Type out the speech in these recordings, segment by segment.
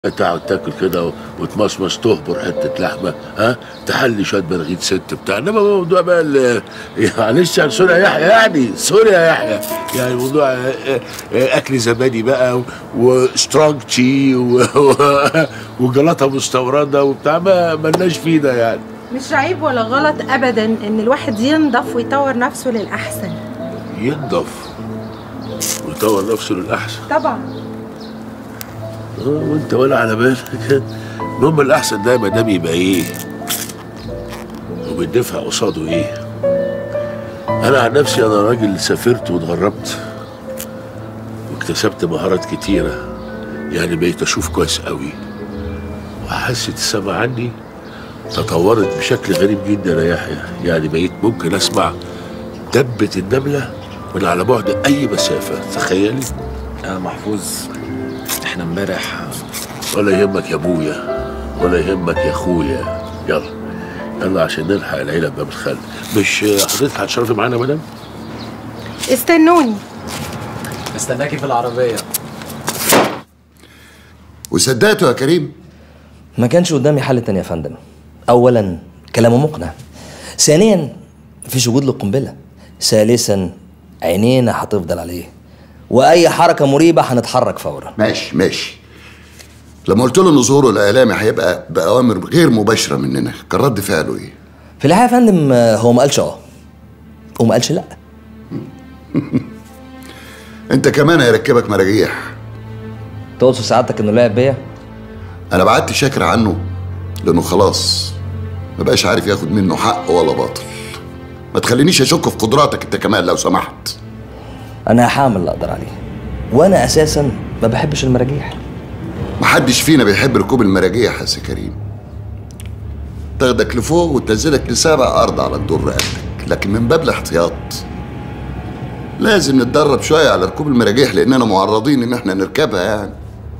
تقعد تاكل كده وتمصمص تهبر حته لحمه ها تحلي شويه براغيث ست بتاع انما موضوع بقى ال- معلش يعني سوري يا يحيى يعني سوري يا يحيى يعني موضوع آه، آه، اكل زبادي بقى وسترونج تشي و- و- وجلاطه مستورده وبتاع ما ملناش فيه ده يعني مش عيب ولا غلط ابدا ان الواحد ينضف ويطور نفسه للاحسن ينضف ويطور نفسه للاحسن طبعا اه وانت ولا على بالك المهم الاحسن ده ما دام يبقى ايه وبندفع قصاده ايه انا عن نفسي انا راجل سافرت واتغربت واكتسبت مهارات كتيره يعني بقيت اشوف كويس قوي وحاسه السمع عندي تطورت بشكل غريب جدا يا يحيى يعني بقيت ممكن اسمع دبة النملة من على بعد أي مسافة تخيلي يا محفوظ احنا امبارح ولا يهمك يا ابويا ولا يهمك يا اخويا يلا يلا عشان نلحق العيله باب الخل مش حضرتك هتشرفي معانا يا مدام استنوني استناكي في العربية وصدقته يا كريم ما كانش قدامي حل تاني يا فندم اولا كلامه مقنع ثانيا مفيش وجود للقنبله ثالثا عينينا هتفضل عليه واي حركه مريبه هنتحرك فورا ماشي ماشي لما قلت له ان ظهوره الاعلامي هيبقى باوامر غير مباشره مننا كان رد فعله ايه في الحقيقه يا فندم آه، هو ما قالش اه وما قالش لا انت كمان هيركبك مراجيح تقصد سعادتك انه لعب بيا انا بعدت شاكر عنه لانه خلاص ما بقاش عارف ياخد منه حق ولا باطل ما تخلينيش اشك في قدراتك انت كمان لو سمحت انا هعمل اللي اقدر عليه وانا اساسا ما بحبش المراجيح محدش فينا بيحب ركوب المراجيح يا سي كريم تاخدك لفوق وتنزلك لسابع ارض على الدور رقبتك لكن من باب الاحتياط لازم نتدرب شويه على ركوب المراجيح لاننا معرضين ان احنا نركبها يعني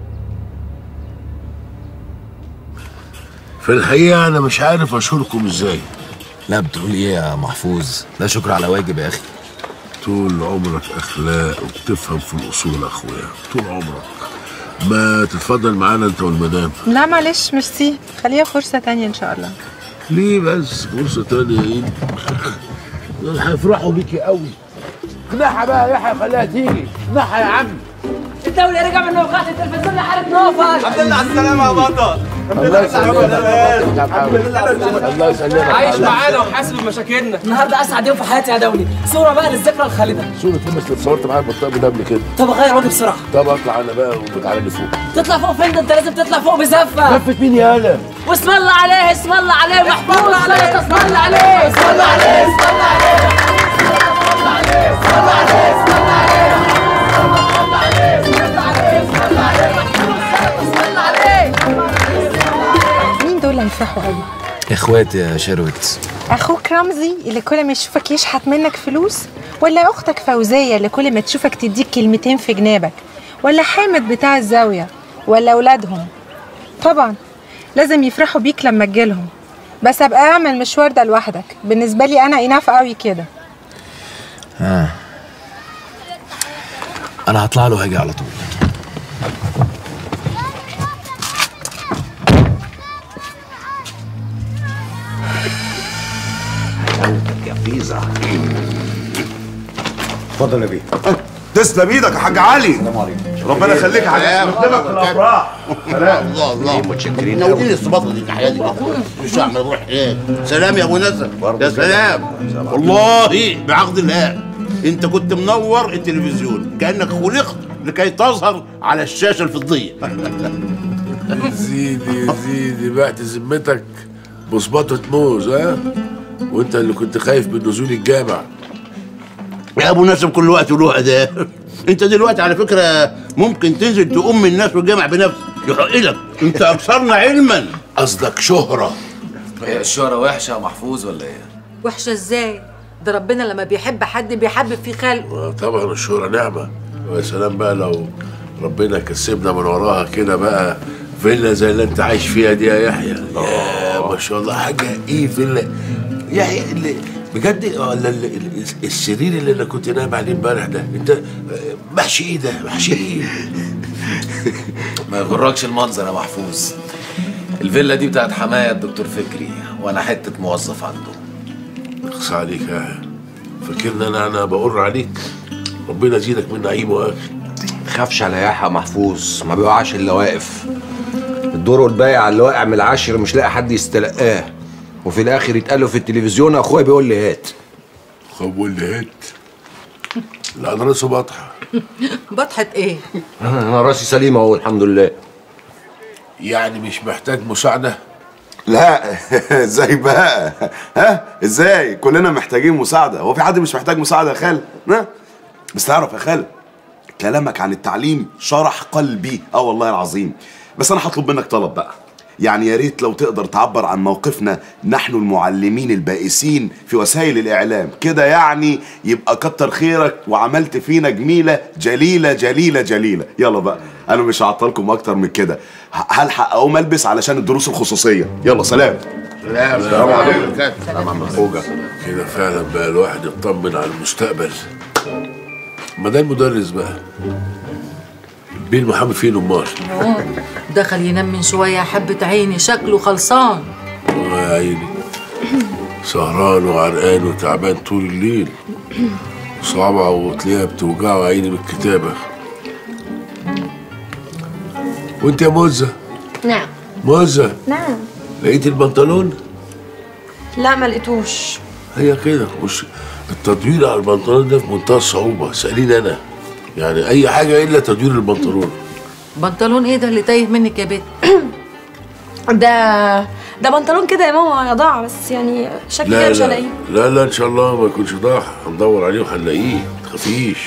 في الحقيقه انا مش عارف اشكركم ازاي لا بتقول ايه يا محفوظ لا شكر على واجب يا اخي طول عمرك اخلاق وبتفهم في الاصول يا اخويا طول عمرك ما تتفضل معانا انت والمدام لا معلش ميرسي خليها فرصة تانية ان شاء الله ليه بس فرصه تانية ايه دول هيفرحوا بيكي قوي اقنعها بقى يا يحيى خليها تيجي اقنعها يا عم الدولة رجع من نوقات التلفزيون لحالة نوفل الحمد لله على السلامة يا بطل الله يسلمك الله يسلمك عايش معانا وحاسب بمشاكلنا النهارده اسعد يوم في حياتي يا دولي صورة بقى للذكرى الخالدة صورة تلمس اللي اتصورت معاك بالطقم ده قبل كده طب اغير وجهي بسرعة طب اطلع انا بقى وتعالى لي فوق تطلع فوق فين ده انت لازم تطلع فوق بزفة لفت مين يا هلا واسم الله عليه اسم الله عليه محفوظ صلاة اسم الله عليه اسم الله عليه اسم الله عليه مين دول اللي هيفرحوا قوي اخواتي يا شيروت اخوك رمزي اللي كل ما يشوفك يشحت منك فلوس ولا اختك فوزيه اللي كل ما تشوفك تديك كلمتين في جنابك ولا حامد بتاع الزاويه ولا اولادهم طبعا لازم يفرحوا بيك لما تجيلهم بس ابقى اعمل المشوار ده لوحدك بالنسبه لي انا اناف قوي كده انا هطلع له هاجي على طول اتفضل يا بيه تسلم ايدك يا حاج علي السلام عليكم ربنا يخليك يا حاج نخدمك في الافراح الله الله متشكرين ناولين الصباطه دي تحياتي دي مش هعمل روح ايه سلام يا ابو نزل يا سلام والله بعقد الله انت كنت منور التلفزيون كانك خلقت لكي تظهر على الشاشه الفضيه زيدي زيدي بعت ذمتك بصباطة موز ها وانت اللي كنت خايف من نزول الجامع يا ابو نسب كل وقت وله اداه انت دلوقتي على فكره ممكن تنزل تؤم الناس والجامع بنفسك يحق لك انت اكثرنا علما قصدك شهرة هي الشهرة وحشة يا محفوظ ولا ايه؟ وحشة ازاي؟ ده ربنا لما بيحب حد بيحبب في خلقه طبعا الشهرة نعمة ويا سلام بقى لو ربنا كسبنا من وراها كده بقى فيلا زي اللي انت عايش فيها دي يا يحيى يا ما شاء الله حاجة ايه فيلا يحيى اللي بجد ولا ال- ال- السرير اللي انا كنت نايم عليه امبارح ده انت محشي ايه ده محشي ايه ما يغركش المنظر يا محفوظ الفيلا دي بتاعت حماية الدكتور فكري وانا حتة موظف عنده اقصى عليك يا يحيى. فاكرني انا انا بقر عليك ربنا يزيدك من نعيمه يا اخي تخافش على يحيى محفوظ ما بيقعش الا واقف الدور والبايع اللي واقع من العشر مش لاقي حد يستلقاه وفي الاخر يتقالوا في التلفزيون اخويا بيقول لي هات خب واللي هات لا انا راسه بطحه بطحة ايه؟ انا راسي سليمه اهو الحمد لله يعني مش محتاج مساعده لا ازاي بقى ها ازاي كلنا محتاجين مساعده هو في حد مش محتاج مساعده يا خال ها بس تعرف يا خال كلامك عن التعليم شرح قلبي اه والله العظيم بس انا هطلب منك طلب بقى يعني يا ريت لو تقدر تعبر عن موقفنا نحن المعلمين البائسين في وسائل الاعلام كده يعني يبقى كتر خيرك وعملت فينا جميله جليله جليله جليله يلا بقى انا مش هعطلكم اكتر من كده ه- هلحق اقوم البس علشان الدروس الخصوصيه يلا سلام سلام السلام عليكم. سلام عليكم خوجة كده فعلا بقى الواحد يطمن على المستقبل ما ده المدرس بقى بين محمد فين امال دخل ينام من شوية حبة عيني شكله خلصان اه يا عيني سهران وعرقان وتعبان طول الليل صعبة وتلاقيها بتوجعه عيني من الكتابة وانت يا موزة نعم موزة نعم لقيت البنطلون لا ما لقيتوش هي كده مش التدوير على البنطلون ده في منتهى الصعوبة سأليني أنا يعني أي حاجة إلا تدوير البنطلون بنطلون ايه ده اللي تايه منك يا بنت ده ده بنطلون كده يا ماما يا ضاع بس يعني شكلي كده لا مش لا هلاقيه لا لا إن شاء الله ما يكونش ضاع هندور عليه وهنلاقيه تخافيش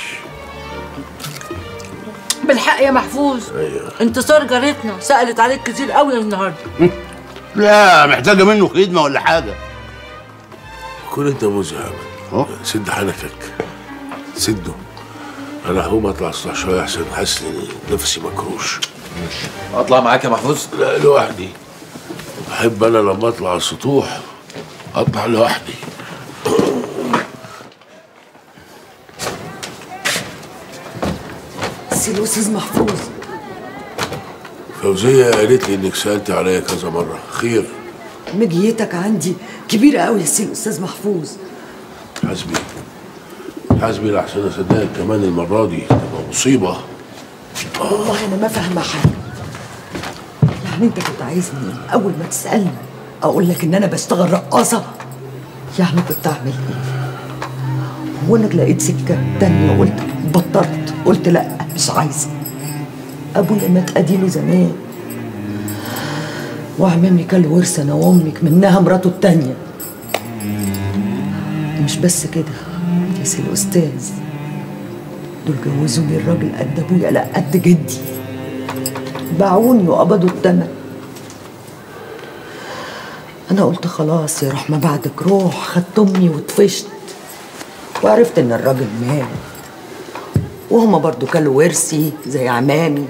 بالحق يا محفوظ أيوه انتصار جارتنا سألت عليك كتير قوي النهارده لا محتاجه منه خدمه ولا حاجه كل أنت مزعج سد حنكك سده أنا هقوم أطلع السطح شوية أحسن حاسس إن نفسي مكروش اطلع معاك يا محفوظ لا لوحدي بحب أنا لما أطلع السطوح أطلع لوحدي سي الاستاذ محفوظ فوزية قالت لي إنك سألت عليا كذا مرة خير مجيتك عندي كبيرة قوي يا سي الاستاذ محفوظ حسبي حسبي لحسن أصدقك كمان المرة دي تبقى مصيبة والله انا ما فاهمه حاجه يعني انت كنت عايزني اول ما تسالني اقول لك ان انا بشتغل رقاصه يعني كنت اعمل ايه هو انك لقيت سكه تانية وقلت بطلت قلت لا مش عايزه ابويا مات اديله زمان وعمامي كان له ورث انا وامك منها مراته التانية مش بس كده يا سي الاستاذ دول جوزوني الراجل قد ابويا لا قد جدي باعوني وقبضوا الثمن انا قلت خلاص يا روح ما بعدك روح خدت امي وطفشت وعرفت ان الراجل مات وهما برضو كانوا ورثي زي عمامي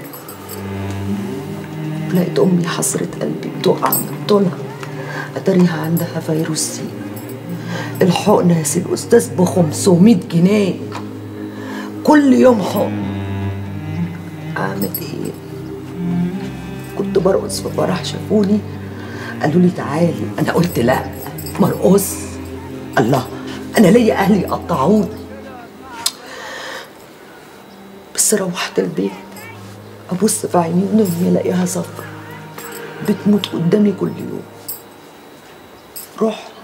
لقيت امي حسرة قلبي بتقع من طولها اتاريها عندها فيروس سي الحقنة يا سي الأستاذ ب 500 جنيه كل يوم حقن أعمل إيه؟ كنت برقص في فرح شافوني قالوا لي تعالي أنا قلت لا مرقص الله أنا ليا أهلي يقطعوني بس روحت البيت أبص في عيني أمي ألاقيها صفرا بتموت قدامي كل يوم رحت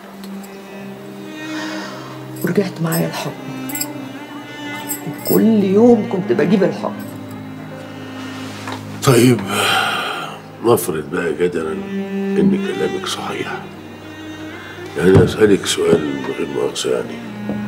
ورجعت معايا الحكم كل يوم كنت بجيب الحكم طيب نفرض بقى جدلا ان كلامك صحيح يعني أنا اسالك سؤال من غير مؤاخذه يعني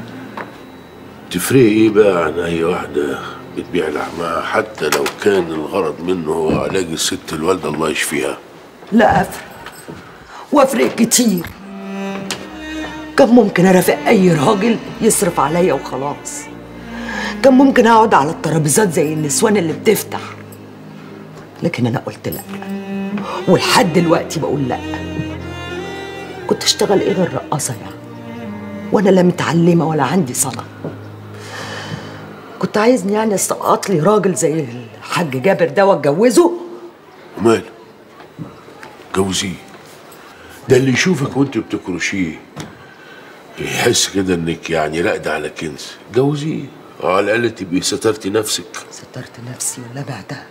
تفرقي ايه بقى عن اي واحده بتبيع لحمها حتى لو كان الغرض منه هو علاج الست الوالده الله يشفيها لا أفرق وأفرق كتير كان ممكن أرافق أي راجل يصرف عليا وخلاص كان ممكن أقعد على الترابيزات زي النسوان اللي بتفتح لكن أنا قلت لأ ولحد دلوقتي بقول لأ كنت أشتغل إيه غير رقاصة يعني وأنا لا متعلمة ولا عندي صنعة كنت عايزني يعني استقط لي راجل زي الحاج جابر ده واتجوزه وماله جوزيه ده اللي يشوفك وانت بتكرشيه يحس كده انك يعني راقدة على كنز جوزيه على الاقل تبقي سترتي نفسك سترت نفسي ولا بعتها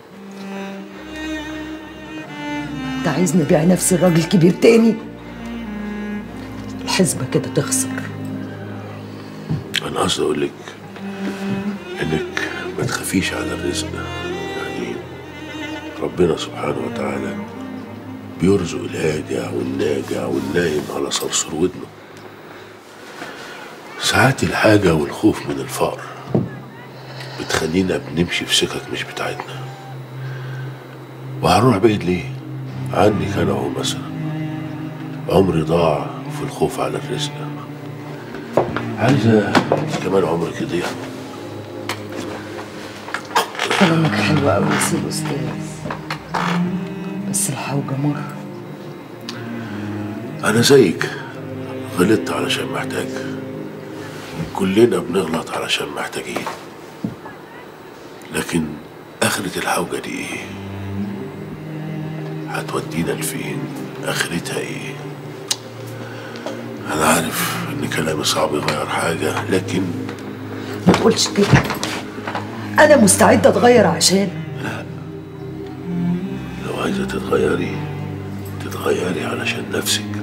انت عايزني ابيع نفسي الراجل كبير تاني الحسبة كده تخسر انا قصدي اقول لك انك ما تخافيش على الرزق يعني ربنا سبحانه وتعالى بيرزق الهاجع والناجع والنايم على صرصر ودنه ساعات الحاجة والخوف من الفقر بتخلينا بنمشي في سكك مش بتاعتنا وهنروح بعيد ليه؟ عنك انا اهو مثلا عمري ضاع في الخوف على الرزق عايزة انت كمان عمرك يضيع كلامك حلو قوي يا سيد استاذ بس الحوجة مر أنا زيك غلطت علشان محتاج كلنا بنغلط علشان محتاجين لكن آخرة الحوجة دي إيه؟ هتودينا لفين؟ آخرتها إيه؟ أنا عارف إن كلامي صعب يغير حاجة لكن ما تقولش كده انا مستعدة اتغير عشان لو عايزة تتغيري تتغيري علشان نفسك